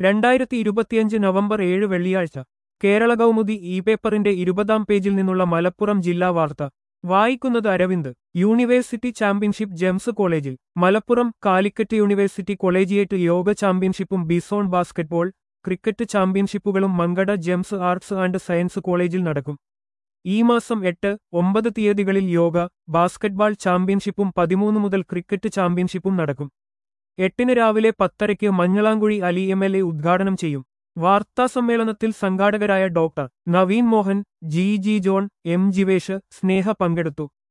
രണ്ടായിരത്തി ഇരുപത്തിയഞ്ച് നവംബർ ഏഴ് വെള്ളിയാഴ്ച കേരള കൗമുദി ഇ പേപ്പറിന്റെ ഇരുപതാം പേജിൽ നിന്നുള്ള മലപ്പുറം ജില്ലാ വാർത്ത വായിക്കുന്നത് അരവിന്ദ് യൂണിവേഴ്സിറ്റി ചാമ്പ്യൻഷിപ്പ് ജെംസ് കോളേജിൽ മലപ്പുറം കാലിക്കറ്റ് യൂണിവേഴ്സിറ്റി കൊളേജിയേറ്റ് യോഗ ചാമ്പ്യൻഷിപ്പും ബിസോൺ ബാസ്കറ്റ്ബോൾ ക്രിക്കറ്റ് ചാമ്പ്യൻഷിപ്പുകളും Mankada Gems arts and science കോളേജിൽ നടക്കും ഈ മാസം എട്ട് ഒമ്പത് തീയതികളിൽ യോഗ ബാസ്കറ്റ്ബാൾ ചാമ്പ്യൻഷിപ്പും പതിമൂന്ന് മുതൽ ക്രിക്കറ്റ് ചാമ്പ്യൻഷിപ്പും നടക്കും എട്ടിന് രാവിലെ പത്തരയ്ക്ക് Manjalamkuzhi Ali M L A ഉദ്ഘാടനം ചെയ്യും വാർത്താസമ്മേളനത്തിൽ സംഘാടകരായ doctor Naveen Mohan G G John M Jivesh Sneha പങ്കെടുത്തു